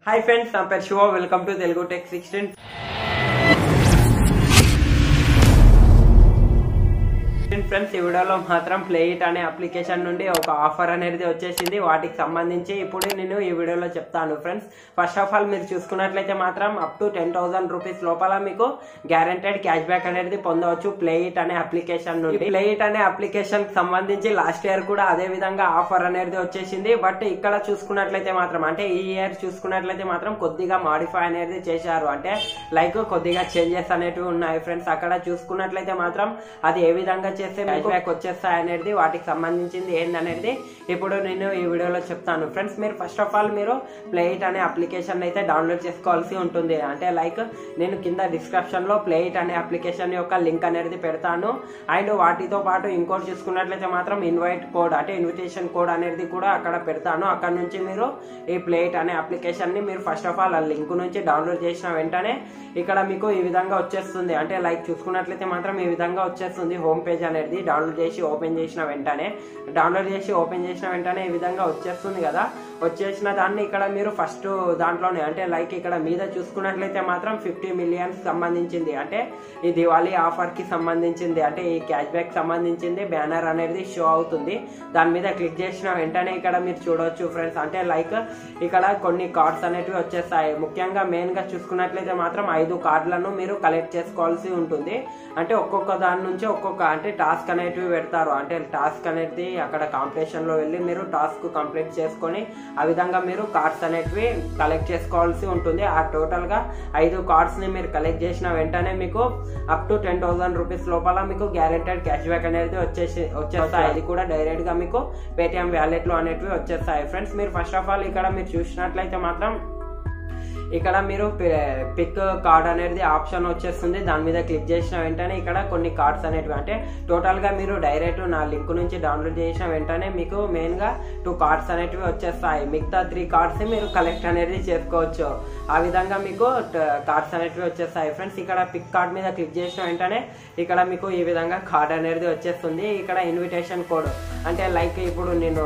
hi friends నా పేరు Shiva welcome to Telugu tech sixteen friends ఈ వీడియోలో మాత్రం ప్లే ఇట్ అనే అప్లికేషన్ నుండి ఒక ఆఫర్ అనేది వచ్చేసింది వాటికి సంబంధించి ఇప్పుడు నేను ఈ వీడియోలో చెప్తాను ఫ్రెండ్స్ ఫస్ట్ ఆఫ్ ఆల్ మీరు చూసుకున్నట్లయితే మాత్రం up to ten thousand rupees లోపల మీకు గ్యారంటెడ్ క్యాష్ బ్యాక్ అనేది పొందవచ్చు ప్లే ఇట్ అనే అప్లికేషన్ నుండి ప్లే ఇట్ అనే అప్లికేషన్ సంబంధించి లాస్ట్ ఇయర్ కూడా అదే విధంగా ఆఫర్ అనేది వచ్చేసింది బట్ ఇక్కడ చూసుకున్నట్లయితే మాత్రం అంటే ఈ ఇయర్ చూసుకున్నట్లయితే మాత్రం కొద్దిగా మాడిఫై అనేది చేశారు అంటే లైక్ కొద్దిగా చేంజెస్ అనేటివి ఉన్నాయి ఫ్రెండ్స్ అక్కడ చూసుకున్నట్లయితే మాత్రం అది ఏ విధంగా చేస్తే క్యాష్ బ్యాక్ వచ్చేస్తాయి అనేది వాటికి సంబంధించింది ఏందనేది ఇప్పుడు నేను ఈ వీడియోలో చెప్తాను ఫ్రెండ్స్ మీరు ఫస్ట్ ఆఫ్ ఆల్ మీరు ప్లేయిట్ అనే అప్లికేషన్ అయితే డౌన్లోడ్ చేసుకోవాల్సి ఉంటుంది అంటే లైక్ నేను కింద డిస్క్రిప్షన్ లో ప్లేయిట్ అనే అప్లికేషన్ యొక్క లింక్ అనేది పెడతాను అండ్ వాటితో పాటు ఇంకోటి చూసుకున్నట్లయితే మాత్రం ఇన్వైట్ కోడ్ అంటే ఇన్విటేషన్ కోడ్ అనేది కూడా అక్కడ పెడతాను అక్కడ నుంచి మీరు ఈ ప్లేట్ అనే అప్లికేషన్ ని మీరు ఫస్ట్ ఆఫ్ ఆల్ ఆ లింక్ నుంచి డౌన్లోడ్ చేసిన వెంటనే ఇక్కడ మీకు ఈ విధంగా వచ్చేస్తుంది అంటే లైక్ చూసుకున్నట్లయితే మాత్రం ఈ విధంగా వచ్చేస్తుంది హోమ్ పేజ్ అనేది డౌన్లోడ్ చేసి ఓపెన్ చేసిన వెంటనే డౌన్లోడ్ చేసి ఓపెన్ చేసిన వెంటనే ఈ విధంగా వచ్చేస్తుంది కదా వచ్చేసిన దాన్ని ఇక్కడ మీరు ఫస్ట్ దాంట్లోనే అంటే లైక్ ఇక్కడ మీద చూసుకున్నట్లయితే మాత్రం ఫిఫ్టీ మిలియన్స్ సంబంధించింది అంటే ఈ దివాళీ ఆఫర్ కి సంబంధించింది అంటే ఈ క్యాష్ బ్యాక్ సంబంధించింది బ్యానర్ అనేది షో అవుతుంది దాని మీద క్లిక్ చేసిన వెంటనే ఇక్కడ మీరు చూడవచ్చు ఫ్రెండ్స్ అంటే లైక్ ఇక్కడ కొన్ని కార్డ్స్ అనేటివి వచ్చేస్తాయి ముఖ్యంగా మెయిన్ గా చూసుకున్నట్లయితే మాత్రం ఐదు కార్డులను మీరు కలెక్ట్ చేసుకోవాల్సి ఉంటుంది అంటే ఒక్కొక్క దాని నుంచి ఒక్కొక్క అంటే టాస్క్ అనేటివి పెడతారు అంటే టాస్క్ అనేది అక్కడ కాంపిటీషన్ లో వెళ్ళి మీరు టాస్క్ కంప్లీట్ చేసుకొని ఆ విధంగా మీరు కార్డ్స్ అనేటివి కలెక్ట్ చేసుకోవాల్సి ఉంటుంది ఆ టోటల్ గా ఐదు కార్డ్స్ ని మీరు కలెక్ట్ చేసిన వెంటనే మీకు up to ten thousand rupees లోపల మీకు గ్యారెంటెడ్ క్యాష్ బ్యాక్ అనేది వచ్చేసి వచ్చేస్తాయి అది కూడా డైరెక్ట్ గా మీకు పేటిఎం వ్యాలెట్ లో అనేటివి వచ్చేస్తాయి ఫ్రెండ్స్ మీరు ఫస్ట్ ఆఫ్ ఆల్ ఇక్కడ మీరు చూసినట్లయితే మాత్రం ఇక్కడ మీరు పిక్ కార్డ్ అనేది ఆప్షన్ వచ్చేస్తుంది దాని మీద క్లిక్ చేసిన వెంటనే ఇక్కడ కొన్ని కార్డ్స్ అనేటివి అంటే టోటల్ గా మీరు డైరెక్ట్ నా లింక్ నుంచి డౌన్లోడ్ చేసిన వెంటనే మీకు మెయిన్ గా టూ కార్డ్స్ అనేటివి వచ్చేస్తాయి మిగతా త్రీ కార్డ్స్ మీరు కలెక్ట్ అనేది చేసుకోవచ్చు ఆ విధంగా మీకు కార్డ్స్ అనేటివి వచ్చేస్తాయి ఫ్రెండ్స్ ఇక్కడ పిక్ కార్డ్ మీద క్లిక్ చేసిన వెంటనే ఇక్కడ మీకు ఈ విధంగా కార్డ్ అనేది వచ్చేస్తుంది ఇక్కడ ఇన్విటేషన్ కోడ్ అంటే లైక్ ఇప్పుడు నేను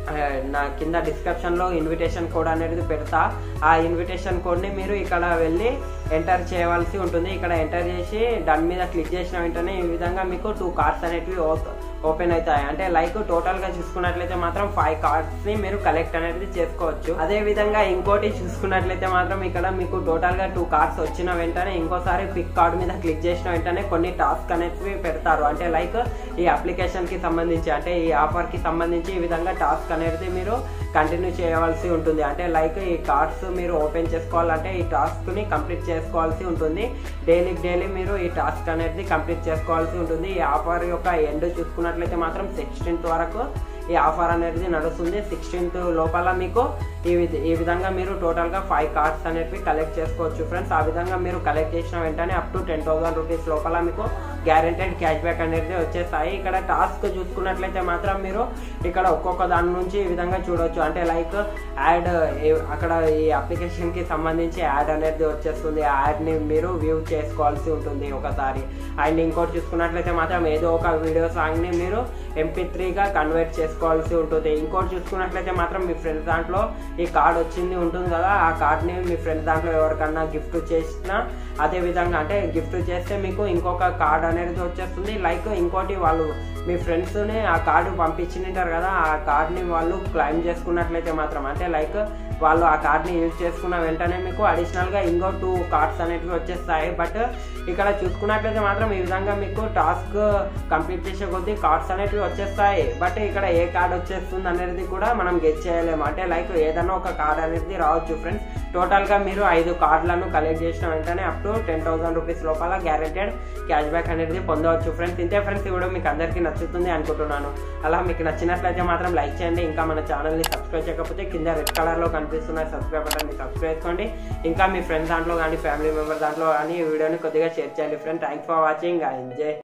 నా కింద డిస్క్రిప్షన్ లో ఇన్విటేషన్ కోడ్ అనేది పెడతా ఆ ఇన్విటేషన్ కోడ్ ని మీరు ఇక్కడ వెళ్ళి ఎంటర్ చేయవలసి ఉంటుంది ఇక్కడ ఎంటర్ చేసి దాని మీద క్లిక్ చేసిన వెంటనే ఈ విధంగా మీకు టూ కార్డ్స్ అనేటివి ఓపెన్ అవుతాయి అంటే లైక్ టోటల్ గా చూసుకున్నట్లయితే మాత్రం ఫైవ్ కార్డ్స్ ని మీరు కలెక్ట్ అనేది చేసుకోవచ్చు అదే విధంగా ఇంకోటి చూసుకున్నట్లయితే మాత్రం ఇక్కడ మీకు టోటల్ గా టూ కార్డ్స్ వచ్చిన వెంటనే ఇంకోసారి పిక్ కార్డ్ మీద క్లిక్ చేసిన వెంటనే కొన్ని టాస్క్ అనేవి పెడతారు అంటే లైక్ ఈ అప్లికేషన్ కి సంబంధించి అంటే ఈ ఆఫర్ కి సంబంధించి ఈ విధంగా టాస్క్ అనేది మీరు కంటిన్యూ చేయవలసి ఉంటుంది అంటే లైక్ ఈ కార్డ్స్ మీరు ఓపెన్ చేసుకోవాలంటే ఈ టాస్క్ ని కంప్లీట్ చేసుకోవాల్సి ఉంటుంది డైలీ డైలీ మీరు ఈ టాస్క్ అనేది కంప్లీట్ చేసుకోవాల్సి ఉంటుంది ఈ ఆఫర్ యొక్క ఎండ్ చూసుకున్నట్లయితే మాత్రం సిక్స్టీన్త్ వరకు ఈ ఆఫర్ అనేది నడుస్తుంది సిక్స్టీన్త్ లోపల మీకు ఈ ఈ విధంగా మీరు టోటల్ గా ఫైవ్ కార్డ్స్ అనేవి కలెక్ట్ చేసుకోవచ్చు ఫ్రెండ్స్ ఆ విధంగా మీరు కలెక్ట్ చేసిన వెంటనే up to ten thousand rupees లోపల మీకు గ్యారెంటెడ్ క్యాష్ బ్యాక్ అనేది వచ్చేస్తాయి ఇక్కడ టాస్క్ చూసుకున్నట్లయితే మాత్రం మీరు ఇక్కడ ఒక్కొక్క దాని నుంచి ఈ విధంగా చూడొచ్చు అంటే లైక్ యాడ్ అక్కడ ఈ అప్లికేషన్ కి సంబంధించి యాడ్ అనేది వచ్చేస్తుంది యాడ్ ని మీరు వ్యూ చేసుకోవాల్సి ఉంటుంది ఒకసారి అండ్ ఇంకోటి చూసుకున్నట్లయితే మాత్రం ఏదో ఒక వీడియో సాంగ్ ని మీరు ఎంపీ త్రీగా కన్వర్ట్ చేసుకోవాల్సి ఉంటుంది ఇంకోటి చూసుకున్నట్లయితే మాత్రం మీ ఫ్రెండ్స్ దాంట్లో ఈ కార్డ్ వచ్చింది ఉంటుంది కదా ఆ కార్డ్ని మీ ఫ్రెండ్స్ దాంట్లో ఎవరికన్నా గిఫ్ట్ చేసినా అదే విధంగా అంటే గిఫ్ట్ చేస్తే మీకు ఇంకొక కార్డ్ అనేది వచ్చేస్తుంది లైక్ ఇంకోటి వాళ్ళు మీ ఫ్రెండ్స్ని ఆ కార్డు పంపించింటారు కదా ఆ కార్డ్ని వాళ్ళు క్లైమ్ చేసుకున్నట్లయితే మాత్రం అంటే లైక్ వాళ్ళు ఆ కార్డ్ని యూజ్ చేసుకున్న వెంటనే మీకు అడిషనల్గా ఇంకో టూ కార్డ్స్ అనేటివి వచ్చేస్తాయి బట్ ఇక్కడ చూసుకున్నట్లయితే మాత్రం ఈ విధంగా మీకు టాస్క్ కంప్లీట్ చేసే కొద్దీ కార్డ్స్ అనేటివి వచ్చేస్తాయి బట్ ఇక్కడ ఏ కార్డ్ వచ్చేస్తుంది అనేది కూడా మనం గెట్ చేయలేము అంటే లైక్ ఏదైనా ఒక కార్డ్ అనేది రావచ్చు ఫ్రెండ్స్ టోటల్గా మీరు ఐదు కార్డులను కలెక్ట్ చేసిన వెంటనే up to ten thousand rupees లోపల గ్యారెంటెడ్ క్యాష్ బ్యాక్ అనేది పొందవచ్చు ఫ్రెండ్స్ ఇంతే ఫ్రెండ్స్ ఇప్పుడు మీకు అందరికీ నచ్చుతుంది అనుకుంటున్నాను అలా మీకు నచ్చినట్లయితే మాత్రం లైక్ చేయండి ఇంకా మన ఛానల్ని సబ్స్క్రైబ్ చేయకపోతే కింద రెడ్ కలర్లో కనిపిస్తున్న సబ్స్క్రైబ్ బటన్ని సబ్స్క్రైబ్ చేసుకోండి ఇంకా మీ ఫ్రెండ్స్ దాంట్లో కానీ ఫ్యామిలీ మెంబర్ దాంట్లో కానీ ఈ వీడియోని కొద్దిగా షేర్ చేయండి friend thanks for watching enjoy